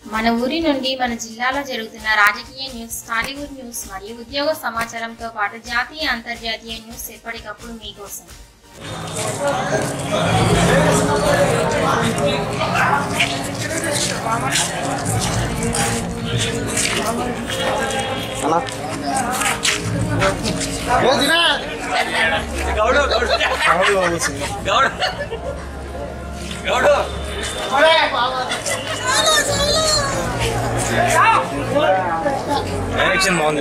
మన ఊరి నుండి మన జిల్లాలో జరుగుతున్న రాజకీయ న్యూస్ టాలీవుడ్ న్యూస్ మరియు ఉద్యోగ సమాచారంతో పాటు జాతీయ అంతర్జాతీయ న్యూస్ ఎప్పటికప్పుడు మీకోసం అన్నా డైరెక్షన్ బాగుంది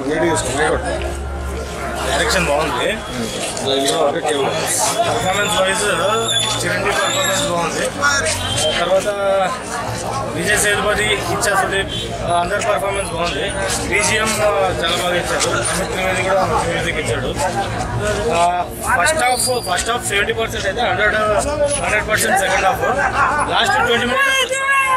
డైరెక్షన్ బాగుంది పర్ఫార్మెన్స్ వైజ్ చిరంజీవి పర్ఫార్మెన్స్ బాగుంది తర్వాత విజయ్ సేతుపతి ఇచ్చా సుదీప్ అందరి పర్ఫార్మెన్స్ బాగుంది బీజిఎం చాలా బాగా ఇచ్చారు అమిత్ త్రివేది కూడా మంచి మ్యూజిక్ ఇచ్చాడు first half first half seventy percent అయితే hundred hundred percent second half last twenty minutes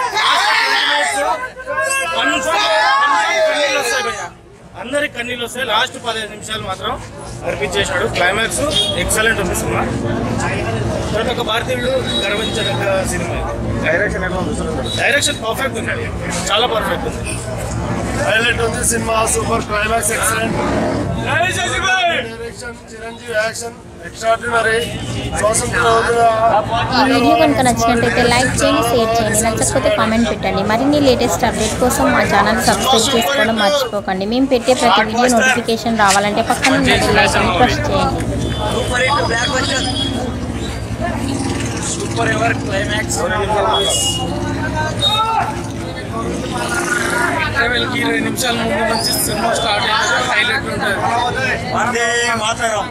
కన్నీళ్ళు వస్తాయి భయ్యా. అందరికి కన్నీళ్ళు వస్తాయి లాస్ట్ పదిహేను నిమిషాలు మాత్రం అర్పించేశాడు క్లైమాక్స్ ఎక్సలెంట్ ఉంది సినిమా ప్రతి ఒక్క భారతీయుడు గర్వించదగ్గ సినిమా ఇది. డైరెక్షన్ ఎట్లా ఉంది డైరెక్షన్ పర్ఫెక్ట్ ఉంది చాలా పర్ఫెక్ట్ ఉంది హైలైట్ ఉంది cinema super climax excellent direction Chiranjeevi action extraordinary స్వాతంత్ర ఈ వీడియో కనుక నచ్చినట్లయితే లైక్ చేయండి షేర్ చేయండి నచ్చకపోతే కామెంట్ పెట్టండి మరిన్ని లేటెస్ట్ అప్డేట్ కోసం మా ఛానల్ సబ్స్క్రైబ్ చేసుకోవడం మర్చిపోకండి మేము పెట్టే ప్రతి వీడియో నోటిఫికేషన్ రావాలంటే పక్కన ఉన్న బెల్ ఐకాన్ ప్రెస్ చేయండి super hit blockbuster super ever climax ఇంటర్వెల్కి ఇరవై నిమిషాల ముందు నుంచి సినిమా స్టార్ట్ అయితే హైలైట్ ఉంటుంది వందే మాతరం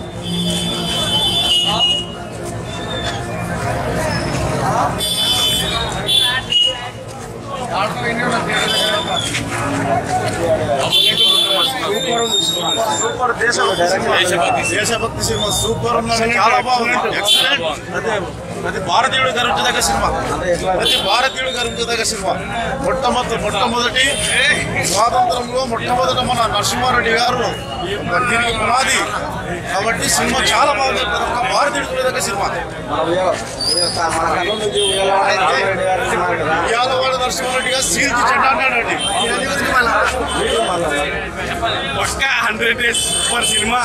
సూపర్ దేశభక్తి దేశభక్తి సినిమా సూపర్ ఉన్నది చాలా బాగుంది ఎక్సలెంట్ ప్రతి ప్రతి భారతీయుడు గర్వించదగ్గ సినిమా ప్రతి భారతీయుడు గర్వించదగ్గ సినిమా మొట్టమొదటి మొట్టమొదటి స్వాతంత్రంలో మొట్టమొదట మన నరసింహారెడ్డి గారు ఒక తిరిగి పునాది కాబట్టి సినిమా చాలా బాగుంది ప్రతి ఒక్క భారతీయుడు చూడదగ్గ సినిమా మన ఉయ్యాల మన కళ్ళ నుంచి ఉయ్యాల రామారెడ్డి గారు ఉన్నారు కదా ఇవాళ నరసింహారెడ్డి గారు సీల్చి చెడ్డా అన్నాడండి వీళ్ళు మళ్ళా పక్క hundred days super cinema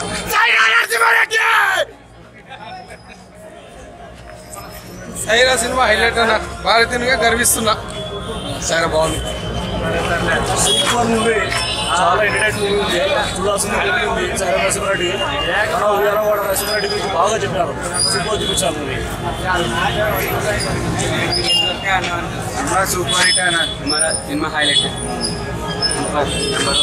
Sye Raa cinema highlight అన్న భారతీయునిగా గర్విస్తున్నా సైరా బాగుంది సూపర్ మూవీ చాలా ఎంటర్టైన్మెంట్ ఉంది చూడాల్సిన మూవీ ఉంది చాలా నరసింహారెడ్డి మన ఉయ్యాలవాడ నరసింహారెడ్డి గురించి బాగా చెప్పారు సూపర్ చూపించారు మూవీ సూపర్ హిట్ అన్న మన సినిమా హైలైట్ నెంబర్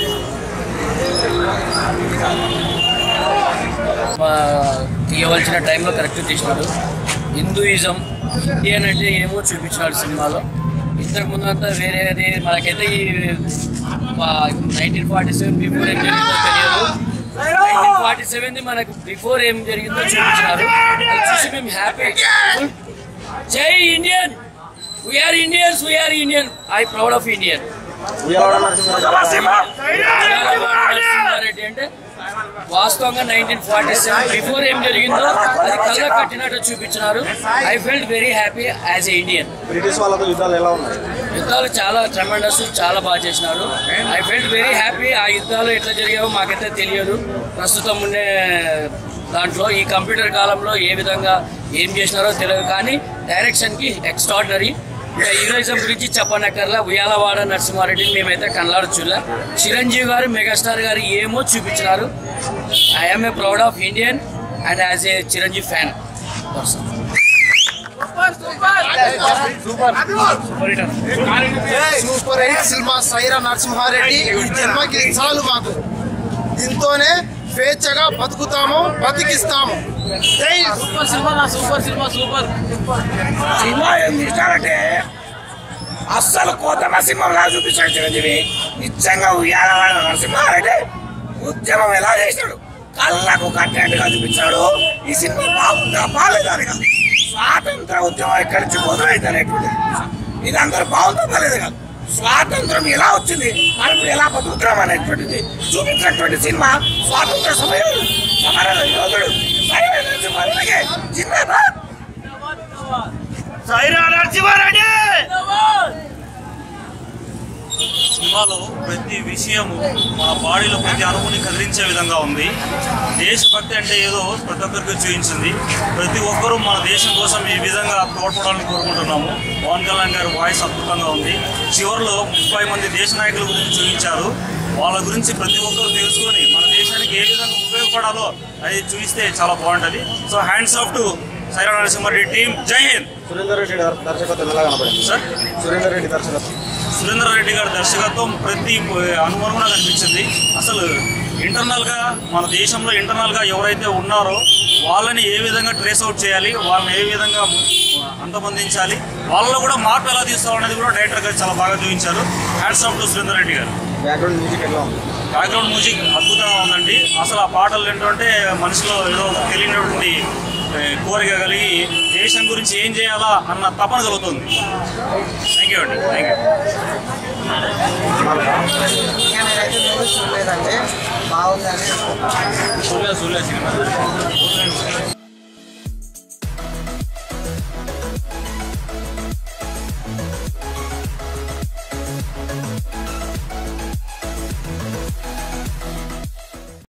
తీయవలసిన టైంలో కరెక్ట్ తీసినాడు హిందూయిజం ఇండియన్ అంటే ఏమో చూపించినాడు సినిమాలో ఇంతకు ముందు అంతా వేరేది మనకైతే ఈ నైన్టీన్ ఫార్టీ సెవెన్ బిఫోర్ ఏం జరిగిందో తెలియదు నైన్టీన్ ఫార్టీ సెవెన్ మనకు బిఫోర్ ఏం జరిగిందో చూపించినారు అది చూసి మేము హ్యాపీ జై Indian we are Indians we are Indian I proud of Indian Uyyala Narasimha Reddy Narasimha Reddy అంటే వాస్తవంగా నైన్టీన్ ఫార్టీ సెవెన్ బిఫోర్ ఏం జరిగిందో అది కళ్ళ కట్టినట్టు చూపించినారు I felt very happy as a Indian British వాళ్ళతో యుద్ధాలు ఎలా ఉన్నాయి యుద్ధాలు చాలా ట్రెమెండస్ చాలా బాగా చేసినారు ఐ ఫెల్ట్ వెరీ హ్యాపీ ఆ యుద్ధాలు ఎట్లా జరిగావో మాకైతే తెలియదు ప్రస్తుతం ఉండే దాంట్లో ఈ కంప్యూటర్ కాలంలో ఏ విధంగా ఏం చేసినారో తెలియదు కానీ డైరెక్షన్కి ఎక్స్ట్రాడినరీ ఇంకా హీరోయిజం గురించి చెప్పనక్కర్లా ఉయ్యాలవాడ నరసింహారెడ్డిని మేమైతే కళ్ళాడు చూడలే చిరంజీవి గారు మెగాస్టార్ గారు ఏమో చూపించినారు I'm a proud of Indian and as a Chiranjeevi fan super hit cinema Sye Raa Narasimha Reddy ఈ జన్మకి చాలు మాకు దీంతోనే స్వేచ్ఛగా బతుకుతాము బతికిస్తాము జై super cinema super cinema super cinema ఏం తీసినారంటే అస్సలు కోతమ సింహంలా చూపించాడు చిరంజీవి నిజంగా ఉయ్యాలవాడ నరసింహారెడ్డి ఉద్యమం ఎలా చేసినాడు కళ్ళకు కట్టినట్టుగా చూపించాడు ఈ సినిమా బాగుందా బాగాలేదా అని కాదు స్వాతంత్ర ఉద్యమం ఎక్కడి నుంచి మొదలైంది అనేటువంటి ఇది అందరూ బాగుందా బాగాలేదు కాదు స్వాతంత్రం ఎలా వచ్చింది మనం ఇప్పుడు ఎలా బతుకుతున్నాం అనేటువంటిది చూపించినటువంటి సినిమా స్వాతంత్ర సమయం సమర యోధుడు సైరా నరసింహారెడ్డికి జిందాబాద్ సైరా నరసింహారెడ్డి సినిమాలో ప్రతి విషయము మన బాడీలో ప్రతి అణువుని కదిలించే విధంగా ఉంది దేశభక్తి అంటే ఏదో ప్రతి ఒక్కరికి చూపించింది ప్రతి ఒక్కరూ మన దేశం కోసం ఈ విధంగా తోడ్పడాలని కోరుకుంటున్నాము పవన్ కళ్యాణ్ గారి వాయిస్ అద్భుతంగా ఉంది చివరిలో ముప్పై మంది దేశ నాయకుల గురించి చూపించారు వాళ్ళ గురించి ప్రతి ఒక్కరు తెలుసుకొని మన దేశానికి ఏ విధంగా ఉపయోగపడాలో అది చూపిస్తే చాలా బాగుంటుంది so hands off to Sye Raa Narasimha Reddy team జై హింద్ సురేందర్ రెడ్డి గారి దర్శకత్వం ఎలా కనపడింది సార్ సురేందర్ రెడ్డి దర్శకత్వం సురేందర్ రెడ్డి గారి దర్శకత్వం ప్రతి అనుగుణంగా కనిపించింది అసలు ఇంటర్నల్గా మన దేశంలో ఇంటర్నల్గా ఎవరైతే ఉన్నారో వాళ్ళని ఏ విధంగా ట్రేస్ అవుట్ చేయాలి వాళ్ళని ఏ విధంగా అంతమందించాలి వాళ్ళలో కూడా మార్పు ఎలా తీసుకోవాలనేది కూడా డైరెక్టర్ గారు చాలా బాగా చూపించారు hats off to Surender Reddy garu background music ఎట్లా ఉంది బ్యాక్గ్రౌండ్ మ్యూజిక్ అద్భుతంగా ఉందండి అసలు ఆ పాటలు ఏంటంటే మనసులో ఏదో తెలియనటువంటి ఏ, కోరిక కలిగి దేశం గురించి ఏం చేయాలా అన్న తపన కలుగుతుంది థ్యాంక్ యూ అండి థ్యాంక్ యూ ఇంకా నేనైతే మూవీ చూడలేదండి బాగుందని సూర్య సూర్య సినిమా